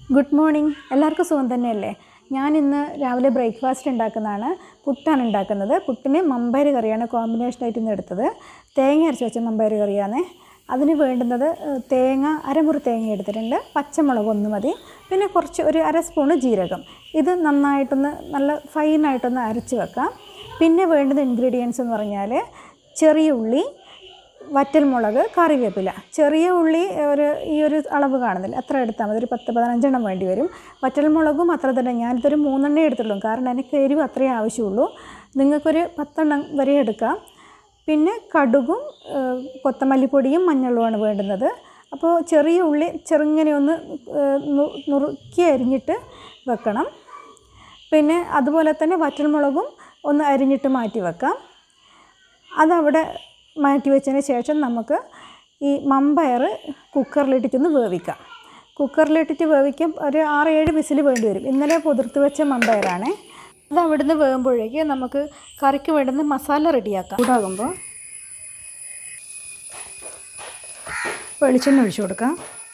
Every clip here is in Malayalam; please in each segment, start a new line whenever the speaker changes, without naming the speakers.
ഗുഡ് മോർണിംഗ് എല്ലാവർക്കും സുഖം തന്നെയല്ലേ ഞാൻ ഇന്ന് രാവിലെ ബ്രേക്ക്ഫാസ്റ്റ് ഉണ്ടാക്കുന്നതാണ് പുട്ടാണ് ഉണ്ടാക്കുന്നത് പുട്ടിന് മമ്പയർ കറിയാണ് കോമ്പിനേഷനായിട്ട് ഇന്ന് എടുത്തത് തേങ്ങ അരച്ച് വെച്ച മമ്പയർ കറിയാണ് അതിന് വേണ്ടുന്നത് ഏഹ്, തേങ്ങ അരമുറി തേങ്ങ എടുത്തിട്ടുണ്ട് പച്ചമുളക് ഒന്ന് മതി പിന്നെ കുറച്ച് ഒരു അര സ്പൂണ് ജീരകം ഇത് നന്നായിട്ടൊന്ന് നല്ല ഫൈനായിട്ടൊന്ന് അരച്ച് വെക്കാം പിന്നെ വേണ്ടുന്ന ഇൻഗ്രീഡിയൻസ് എന്ന് പറഞ്ഞാൽ ചെറിയ ഉള്ളി വറ്റൽമുളക് കറിവേപ്പില ചെറിയ ഉള്ളി ഒരു ഈ ഒരു അളവ് കാണുന്നില്ല അത്ര എടുത്താൽ മതി ഒരു പത്ത് പതിനഞ്ചെണ്ണം വേണ്ടി വരും വറ്റൽമുളകും അത്ര തന്നെ ഞാനിതൊരു മൂന്നെണ്ണേ എടുത്തുള്ളൂ കാരണം എനിക്ക് എരിവ് അത്രയേ ആവശ്യമുള്ളൂ നിങ്ങൾക്കൊരു പത്തെണ്ണം വരെ എടുക്കാം പിന്നെ കടുകും ഏഹ്, കൊത്തമല്ലിപ്പൊടിയും മഞ്ഞളുമാണ് വേണ്ടുന്നത് അപ്പോൾ ചെറിയ ഉള്ളി ചെറുങ്ങനെ ഒന്ന് ഏഹ്, നു- നുറുക്കി അരിഞ്ഞിട്ട് വെക്കണം പിന്നെ അതുപോലെ തന്നെ വറ്റൽമുളകും ഒന്ന് അരിഞ്ഞിട്ട് മാറ്റി വെക്കാം അതവിടെ മാറ്റി വെച്ചതിന് ശേഷം നമുക്ക് ഈ മമ്പയർ കുക്കറിലിട്ടിട്ടൊന്ന് വേവിക്കാം കുക്കറിലിട്ടിട്ട് വേവിക്കാൻ ഒരു ആറ് ഏഴ് വിസിൽ വേണ്ടി വരും ഇന്നലെ പുതിർത്ത് വെച്ച മമ്പയറാണ് അത് അവിടുന്ന് വേകുമ്പോഴേക്ക് നമുക്ക് കറിക്ക് വേണ്ടുന്ന മസാല റെഡിയാക്കാം ചൂടാകുമ്പോൾ വെളിച്ചെണ്ണ ഒഴിച്ചു കൊടുക്കാം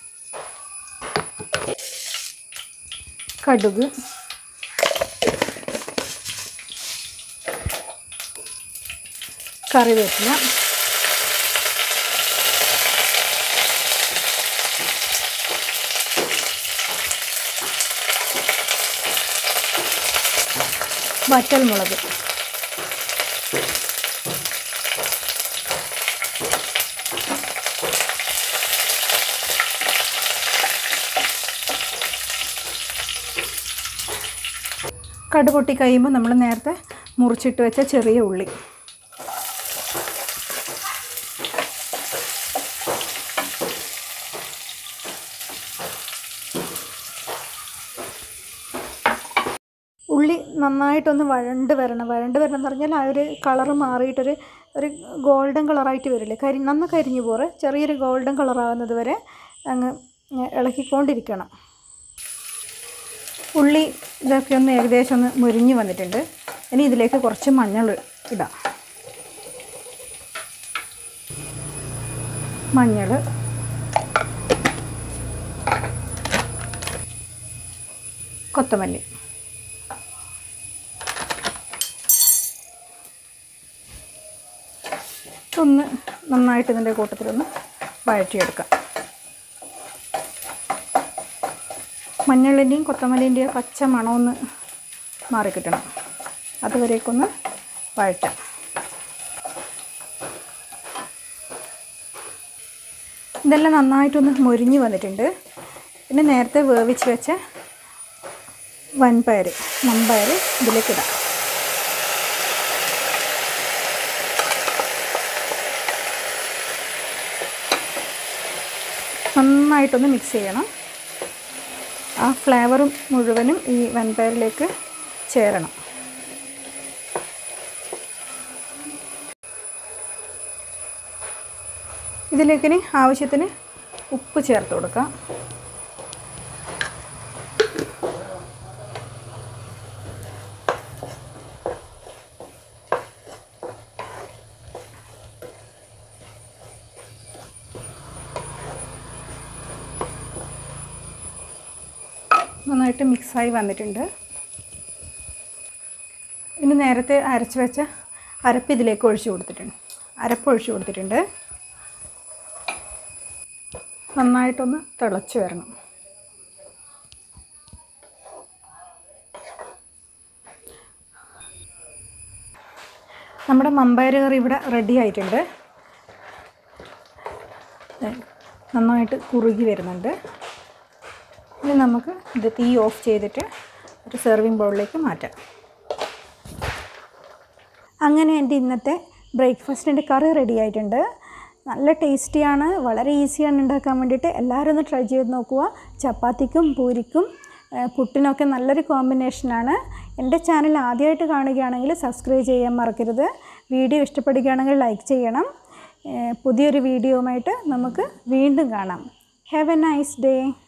കടുക് കറിവേപ്പില വറ്റൽമുളക് കടുപൊട്ടി കഴിയുമ്പോൾ നമ്മൾ നേരത്തെ മുറിച്ചിട്ട് വെച്ച ചെറിയ ഉള്ളി ഉള്ളി നന്നായിട്ടൊന്ന് വഴണ്ട് വരണം വഴണ്ട് വരണം എന്ന് പറഞ്ഞാൽ ആ ഒരു കളറ് മാറിയിട്ടൊരു ഒരു ഗോൾഡൻ കളറായിട്ട് വരില്ലേ കരി നന്ന കരിഞ്ഞു പോറ് ചെറിയൊരു ഗോൾഡൻ കളറാകുന്നത് വരെ അങ്ങ് ഇളക്കിക്കൊണ്ടിരിക്കണം ഉള്ളി ഇതൊക്കെ ഒന്ന് ഏകദേശം ഒന്ന് മുരിഞ്ഞ് വന്നിട്ടുണ്ട് ഇനി ഇതിലേക്ക് കുറച്ച് മഞ്ഞൾ ഇടാം മഞ്ഞൾ കൊത്തമല്ലി ഒന്ന് നന്നായിട്ട് ഇതിൻ്റെ കൂട്ടത്തിലൊന്ന് വഴറ്റിയെടുക്കാം മഞ്ഞളിൻ്റെയും കൊത്തമല്ലിൻ്റെയും പച്ച മണമൊന്ന് മാറിക്കിട്ടണം അതുവരേക്കൊന്ന് വഴറ്റാം ഇതെല്ലാം നന്നായിട്ടൊന്ന് മൊരിഞ്ഞ് വന്നിട്ടുണ്ട് പിന്നെ നേരത്തെ വേവിച്ച് വെച്ച വൻപയർ മമ്പയർ ഇതിലേക്കിടാം നന്നായിട്ടൊന്ന് മിക്സ് ചെയ്യണം ആ ഫ്ലേവറും മുഴുവനും ഈ വൻപയറിലേക്ക് ചേരണം ഇതിലേക്കിനി ആവശ്യത്തിന് ഉപ്പ് ചേർത്ത് കൊടുക്കാം നന്നായിട്ട് മിക്സായി വന്നിട്ടുണ്ട് ഇനി നേരത്തെ അരച്ച് വെച്ച അരപ്പ് ഇതിലേക്ക് ഒഴിച്ചു കൊടുത്തിട്ടുണ്ട് അരപ്പ് ഒഴിച്ചു കൊടുത്തിട്ടുണ്ട് നന്നായിട്ടൊന്ന് തിളച്ച് വരണം നമ്മുടെ മമ്പയർ കറി ഇവിടെ റെഡി ആയിട്ടുണ്ട് ദേ, നന്നായിട്ട് കുറുകി വരുന്നുണ്ട് ഇനി നമുക്ക് ഇത് തീ ഓഫ് ചെയ്തിട്ട് ഒരു സെർവിങ് ബൗളിലേക്ക് മാറ്റാം അങ്ങനെ എൻ്റെ ഇന്നത്തെ ബ്രേക്ക്ഫാസ്റ്റിൻ്റെ കറി റെഡി ആയിട്ടുണ്ട് നല്ല ടേസ്റ്റിയാണ് വളരെ ഈസിയാണ് ഉണ്ടാക്കാൻ വേണ്ടിയിട്ട് എല്ലാവരും ഒന്ന് ട്രൈ ചെയ്ത് നോക്കുക ചപ്പാത്തിക്കും പൂരിക്കും ഏഹ്, പുട്ടിനൊക്കെ നല്ലൊരു കോമ്പിനേഷനാണ് എൻ്റെ ചാനൽ ആദ്യമായിട്ട് കാണുകയാണെങ്കിൽ സബ്സ്ക്രൈബ് ചെയ്യാൻ മറക്കരുത് വീഡിയോ ഇഷ്ടപ്പെടുകയാണെങ്കിൽ ലൈക്ക് ചെയ്യണം ഏഹ്, പുതിയൊരു വീഡിയോയുമായിട്ട് നമുക്ക് വീണ്ടും കാണാം ഹാവ് എ നൈസ് ഡേ